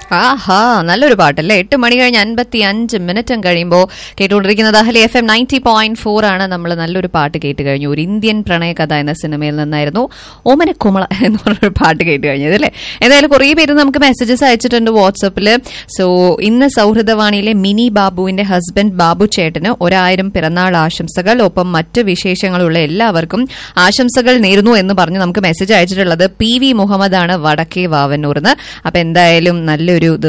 ആഹാ നല്ലൊരു പാട്ടല്ലേ എട്ട് മണി കഴിഞ്ഞ് അൻപത്തി അഞ്ച് മിനിറ്റും കഴിയുമ്പോൾ കേട്ടുകൊണ്ടിരിക്കുന്നത് Ahalya F M ninety point four ആണ് നമ്മൾ നല്ലൊരു പാട്ട് കേട്ട് കഴിഞ്ഞു ഒരു ഇന്ത്യൻ പ്രണയകഥ എന്ന സിനിമയിൽ നിന്നായിരുന്നു ഓമന കുമള എന്ന് പറഞ്ഞൊരു പാട്ട് കേട്ട് കഴിഞ്ഞത് അല്ലേ എന്തായാലും കുറേ പേര് നമുക്ക് മെസ്സേജസ് അയച്ചിട്ടുണ്ട് വാട്സപ്പിൽ സോ ഇന്ന് സൗഹൃദവാണിയിലെ മിനി ബാബുവിന്റെ ഹസ്ബൻഡ് ബാബു ചേട്ടന് ഒരായിരം പിറന്നാൾ ആശംസകൾ ഒപ്പം മറ്റ് വിശേഷങ്ങളുള്ള എല്ലാവർക്കും ആശംസകൾ നേരുന്നു എന്ന് പറഞ്ഞ് നമുക്ക് മെസ്സേജ് അയച്ചിട്ടുള്ളത് പി വി മുഹമ്മദ് ആണ് വടക്കേ വാവന്നൂർന്ന് അപ്പൊ എന്തായാലും നല്ലൊരു